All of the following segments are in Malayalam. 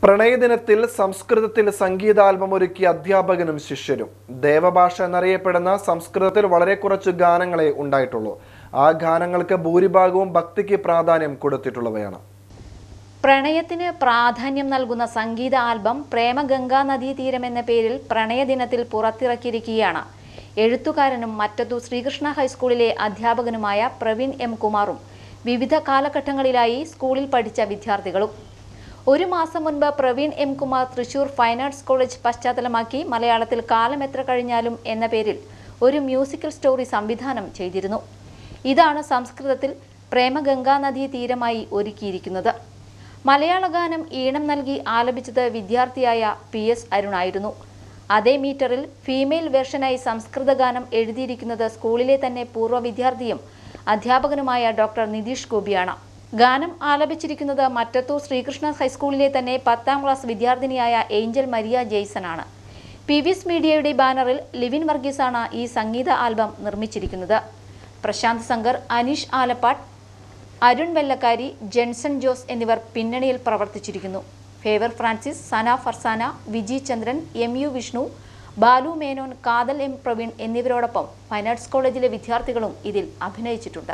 പ്രണയദിനത്തിൽ സംസ്കൃതത്തിൽ സംഗീതാൽബം ഒരുക്കിയ അധ്യാപകനും ശിഷ്യരും ദേവഭാഷ എന്നറിയപ്പെടുന്ന സംസ്കൃതത്തിൽ വളരെ കുറച്ച് ഗാനങ്ങളെ ഉണ്ടായിട്ടുള്ളൂ ആ ഗാനങ്ങൾക്ക് ഭൂരിഭാഗവും ഭക്തിക്ക് പ്രാധാന്യം കൊടുത്തിട്ടുള്ളവയാണ് പ്രണയത്തിന് പ്രാധാന്യം നൽകുന്ന സംഗീത ആൽബം പ്രേമഗംഗാ നദീതീരം എന്ന പേരിൽ പ്രണയദിനത്തിൽ പുറത്തിറക്കിയിരിക്കുകയാണ് എഴുത്തുകാരനും മറ്റത്തു ശ്രീകൃഷ്ണ ഹൈസ്കൂളിലെ അധ്യാപകനുമായ പ്രവീൺ എം കുമാറും വിവിധ കാലഘട്ടങ്ങളിലായി സ്കൂളിൽ പഠിച്ച വിദ്യാർത്ഥികളും ഒരു മാസം മുൻപ് Praveen M Kumar Thrissur fine arts college പശ്ചാത്തലമാക്കി മലയാളത്തിൽ കാലം എത്ര കഴിഞ്ഞാലും എന്ന പേരിൽ ഒരു മ്യൂസിക്കൽ സ്റ്റോറി സംവിധാനം ചെയ്തിരുന്നു ഇതാണ് സംസ്കൃതത്തിൽ പ്രേമഗംഗാ നദീ തീരമായി ഒരുക്കിയിരിക്കുന്നത് മലയാള ഗാനം ഈണം നൽകി ആലപിച്ചത് വിദ്യാർത്ഥിയായ പി എസ് അരുണായിരുന്നു അതേ മീറ്ററിൽ ഫീമെയിൽ വെർഷനായി സംസ്കൃത ഗാനം എഴുതിയിരിക്കുന്നത് സ്കൂളിലെ തന്നെ പൂർവ്വ വിദ്യാർത്ഥിയും അധ്യാപകനുമായ ഡോക്ടർ നിതീഷ് ഗോപിയാണ് ഗാനം ആലപിച്ചിരിക്കുന്നത് മറ്റത്തൂർ ശ്രീകൃഷ്ണ ഹൈസ്കൂളിലെ തന്നെ പത്താം ക്ലാസ് വിദ്യാർത്ഥിനിയായ ഏഞ്ചൽ മരിയ ജെയ്സൺ ആണ് പി വിസ് മീഡിയയുടെ ബാനറിൽ ലിവിൻ വർഗീസാണ് ഈ സംഗീത ആൽബം നിർമ്മിച്ചിരിക്കുന്നത് പ്രശാന്ത് ശങ്കർ അനീഷ് ആലപ്പാട്ട് അരുൺ വെല്ലക്കാരി ജെൻസൺ ജോസ് എന്നിവർ പിന്നണിയിൽ പ്രവർത്തിച്ചിരിക്കുന്നു Favour Francis Sana Farzana Viji Chandran M U Vishnu Balu Menon Kaathal M Praveen എന്നിവരോടൊപ്പം ഫൈൻ ആർട്സ് കോളേജിലെ വിദ്യാർത്ഥികളും ഇതിൽ അഭിനയിച്ചിട്ടുണ്ട്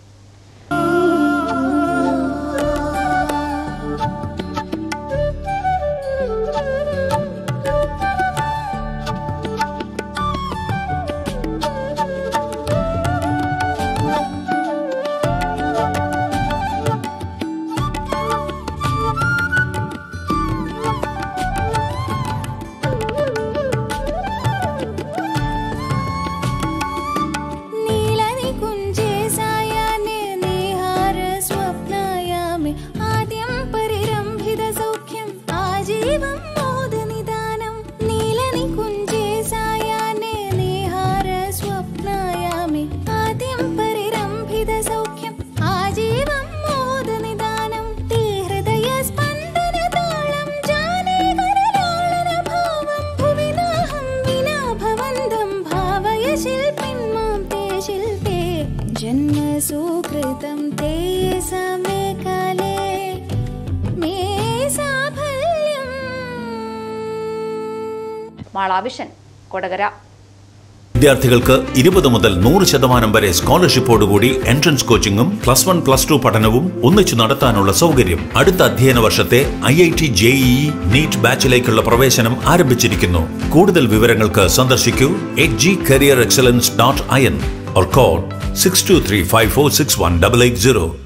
नीलनिकुञ्जे सायान्ये निहारस्वप्नायामि आद्यं परिरम्भितसौख्यम् आजीवं मोदनिदानं नीलनिकुञ्जे सायान्ये निहारस्वप्नायामि आद्यं परिरम्भितसौख्यम् आजीवं मोदनिदानं ते हृदयस्पन्दनताळं जाने करलाळनभावं भुवि नाहं विना भवन्तं भावय शिल्पिन् मां ते शिल्पे जन्म सुकृतं ते समे काले मे साफल्यम् മാളാവിഷൻ കൊടകര വിദ്യാർത്ഥികൾക്ക് ഇരുപത് മുതൽ നൂറ് ശതമാനം വരെ സ്കോളർഷിപ്പോടുകൂടി എൻട്രൻസ് കോച്ചിങ്ങും പ്ലസ് വൺ പ്ലസ് ടു പഠനവും ഒന്നിച്ചു നടത്താനുള്ള സൗകര്യം അടുത്ത അധ്യയന വർഷത്തെ I I T JEE NEET ബാച്ചിലേക്കുള്ള പ്രവേശനം ആരംഭിച്ചിരിക്കുന്നു കൂടുതൽ വിവരങ്ങൾക്ക് സന്ദർശിക്കൂ H G career excellence dot I N or call six two three five four six one double eight zero